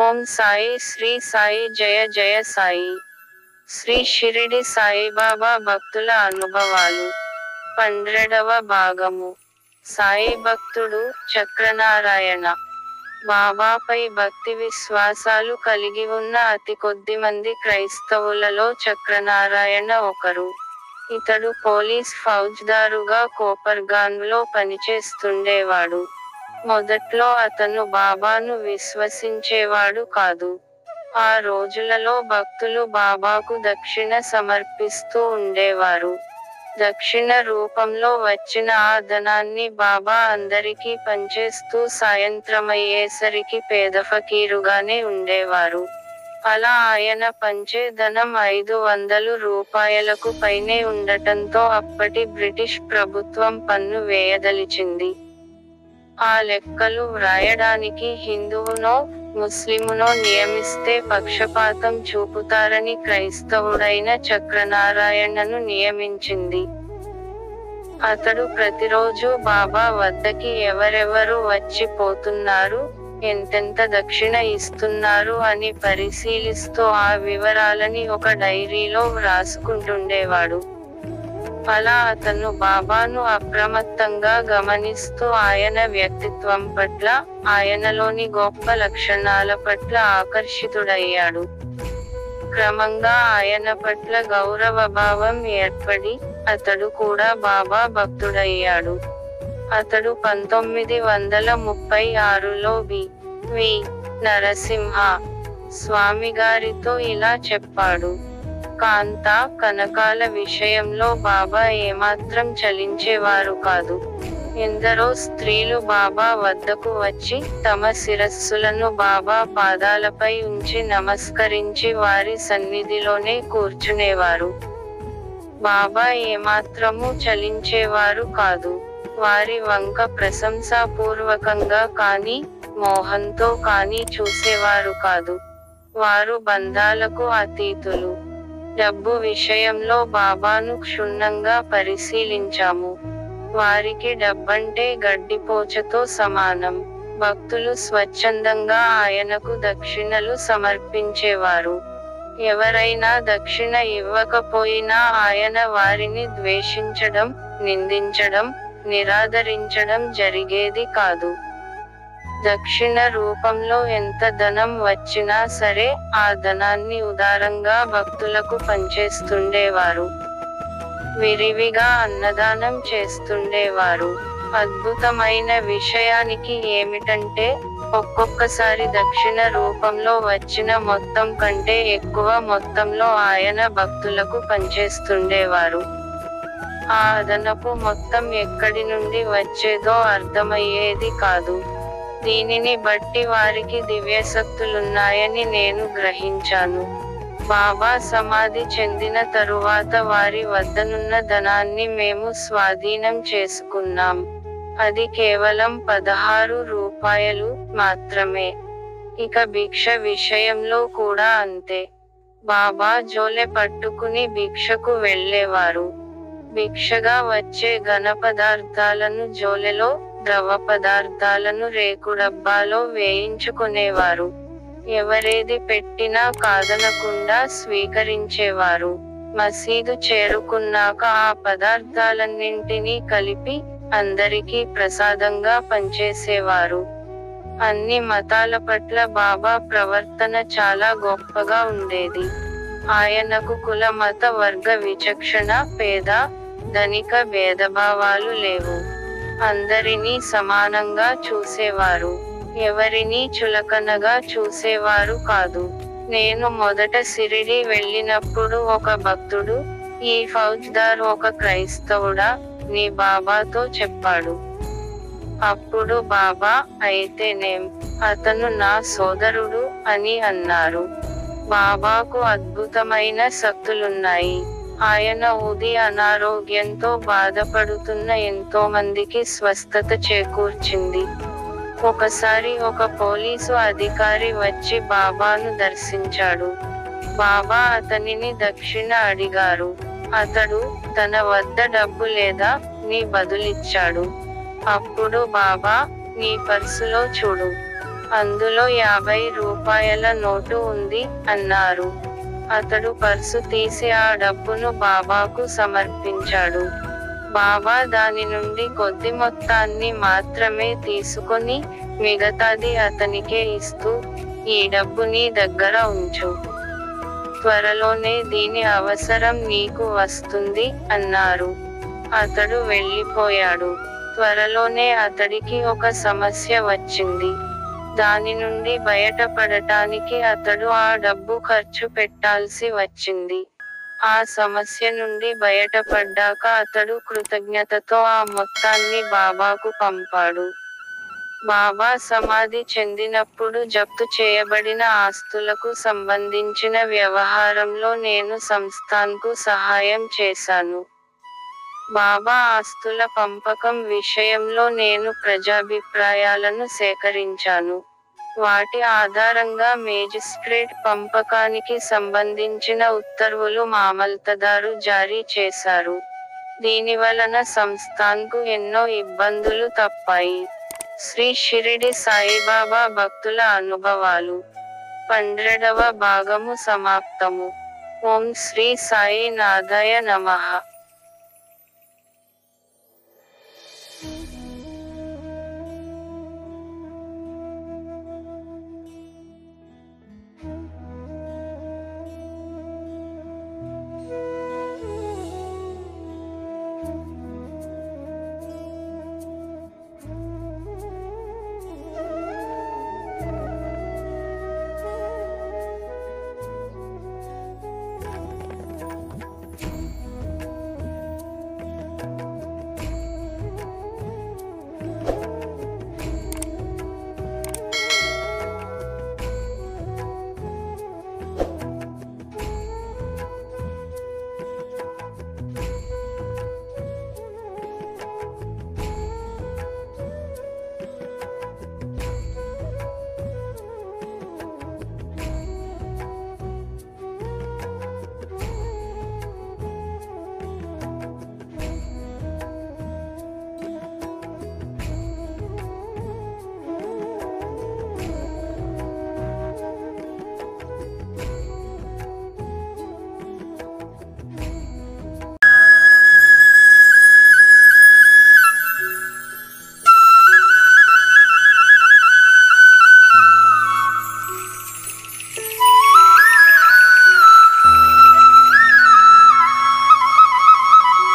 ఓం సాయి శ్రీ సాయి జయ జయ సాయి శ్రీ షిరిడి సాయిబాబా భక్తుల అనుభవాలు పన్నెండవ భాగము సాయి భక్తుడు చక్రనారాయణ బాబాపై భక్తి విశ్వాసాలు కలిగి ఉన్న అతి కొద్ది మంది క్రైస్తవులలో చక్రనారాయణ ఒకరు ఇతడు పోలీస్ ఫౌజ్దారుగా కోపర్గాన్లో పనిచేస్తుండేవాడు మొదట్లో అతను బాబాను విశ్వసించేవాడు కాదు ఆ రోజులలో భక్తులు బాబాకు దక్షిణ సమర్పిస్తూ ఉండేవారు దక్షిణ రూపంలో వచ్చిన ఆ ధనాన్ని బాబా అందరికీ పంచేస్తూ సాయంత్రమయ్యేసరికి పేద ఫకీరుగానే ఉండేవారు అలా ఆయన పంచే ధనం ఐదు వందలు రూపాయలకు పైనే ఉండటంతో అప్పటి బ్రిటిష్ ప్రభుత్వం పన్ను వేయదలిచింది ఆ లెక్కలు వ్రాయడానికి హిందువునో ముస్లిమునో నియమిస్తే పక్షపాతం చూపుతారని క్రైస్తవుడైన చక్రనారాయణను నియమించింది అతడు ప్రతిరోజు బాబా వద్దకి ఎవరెవరు వచ్చి పోతున్నారు ఎంతెంత దక్షిణ ఇస్తున్నారు అని పరిశీలిస్తూ ఆ వివరాలని ఒక డైరీలో వ్రాసుకుంటుండేవాడు అలా అతను బాబాను అప్రమత్తంగా గమనిస్తూ ఆయన వ్యక్తిత్వం పట్ల ఆయనలోని గొప్ప లక్షణాల పట్ల ఆకర్షితుడయ్యాడు క్రమంగా ఆయన పట్ల గౌరవభావం ఏర్పడి అతడు కూడా బాబా భక్తుడయ్యాడు అతడు పంతొమ్మిది వందల ముప్పై ఆరులో బి వి నరసింహ స్వామిగారితో ఇలా చెప్పాడు కాంత కనకాల విషయంలో బాబా ఏమాత్రం చలించేవారు కాదు ఎందరో స్త్రీలు బాబా వద్దకు వచ్చి తమ శిరస్సులను బాబా పాదాలపై ఉంచి నమస్కరించి వారి సన్నిధిలోనే కూర్చునేవారు బాబా ఏమాత్రము చలించేవారు కాదు వారి వంక ప్రశంసాపూర్వకంగా కానీ మోహంతో కానీ చూసేవారు కాదు వారు బంధాలకు అతీతులు డబ్బు విషయంలో బాబాను క్షుణ్ణంగా పరిశీలించాము వారికి డబ్బంటే గడ్డిపోచతో సమానం భక్తులు స్వచ్ఛందంగా ఆయనకు దక్షిణలు సమర్పించేవారు ఎవరైనా దక్షిణ ఇవ్వకపోయినా ఆయన వారిని ద్వేషించడం నిందించడం నిరాదరించడం జరిగేది కాదు దక్షిణ రూపంలో ఎంత ధనం వచ్చినా సరే ఆ ధనాన్ని ఉదారంగా భక్తులకు పంచేస్తుండేవారు విరివిగా అన్నదానం చేస్తుండేవారు అద్భుతమైన విషయానికి ఏమిటంటే ఒక్కొక్కసారి దక్షిణ రూపంలో వచ్చిన మొత్తం కంటే ఎక్కువ మొత్తంలో ఆయన భక్తులకు పంచేస్తుండేవారు ఆ అదనపు మొత్తం ఎక్కడి నుండి వచ్చేదో అర్థమయ్యేది కాదు దీనిని బట్టి వారికి దివ్యశక్తులున్నాయని నేను గ్రహించాను బాబా సమాధి చెందిన తరువాత వారి వద్దనున్న ధనాన్ని మేము స్వాధీనం చేసుకున్నాం అది కేవలం పదహారు రూపాయలు మాత్రమే ఇక భిక్ష విషయంలో కూడా అంతే బాబా జోలె పట్టుకుని భిక్షకు వెళ్ళేవారు భిక్షగా వచ్చే ఘన పదార్థాలను జోలెలో ద్రవ పదార్థాలను రేకుడబ్బాలో వేయించుకునేవారు ఎవరేది పెట్టినా కాదనకుండా స్వీకరించేవారు మసీదు చేరుకున్నాక ఆ పదార్థాలన్నింటినీ కలిపి అందరికీ ప్రసాదంగా పంచేసేవారు అన్ని మతాల పట్ల బాబా ప్రవర్తన చాలా గొప్పగా ఉండేది ఆయనకు కుల మత వర్గ విచక్షణ పేద ధనిక భేదభావాలు లేవు అందరినీ సమానంగా చూసేవారు ఎవరినీ చులకనగా చూసేవారు కాదు నేను మొదట సిరిడి వెళ్ళినప్పుడు ఒక భక్తుడు ఈ ఫౌజ్దార్ ఒక క్రైస్తవుడా నీ బాబాతో చెప్పాడు అప్పుడు బాబా అయితేనేం అతను నా సోదరుడు అని అన్నారు బాబాకు అద్భుతమైన శక్తులున్నాయి ఆయన ఉది అనారోగ్యంతో బాధపడుతున్న ఎంతో మందికి స్వస్థత చేకూర్చింది ఒకసారి ఒక పోలీసు అధికారి వచ్చి బాబాను దర్శించాడు బాబా అతనిని దక్షిణ అడిగారు అతడు తన వద్ద డబ్బు లేదా నీ బదులిచ్చాడు అప్పుడు బాబా నీ పర్సులో చూడు అందులో యాభై రూపాయల నోటు ఉంది అన్నారు అతడు పర్సు తీసి ఆ డబ్బును బాబాకు సమర్పించాడు బాబా దాని నుండి కొద్ది మొత్తాన్ని మాత్రమే తీసుకొని మిగతాది అతనికే ఇస్తూ ఈ డబ్బు నీ దగ్గర ఉంచు త్వరలోనే దీని అవసరం నీకు వస్తుంది అన్నారు అతడు వెళ్ళిపోయాడు త్వరలోనే అతడికి ఒక సమస్య వచ్చింది దాని నుండి బయటపడటానికి అతడు ఆ డబ్బు ఖర్చు పెట్టాల్సి వచ్చింది ఆ సమస్య నుండి బయటపడ్డాక అతడు కృతజ్ఞతతో ఆ మొత్తాన్ని బాబాకు పంపాడు బాబా సమాధి చెందినప్పుడు జప్తు చేయబడిన ఆస్తులకు సంబంధించిన వ్యవహారంలో నేను సంస్థాన్కు సహాయం చేశాను బాబా ఆస్తుల పంపకం విషయంలో నేను ప్రజాభిప్రాయాలను సేకరించాను వాటి ఆధారంగా మేజిస్ట్రేట్ పంపకానికి సంబంధించిన ఉత్తర్వులు మామల్తదారు జారీ చేశారు దీనివలన సంస్థాన్కు ఎన్నో ఇబ్బందులు తప్పాయి శ్రీ షిరిడి సాయిబాబా భక్తుల అనుభవాలు పన్నెండవ భాగము సమాప్తము ఓం శ్రీ సాయి నాథాయ నమః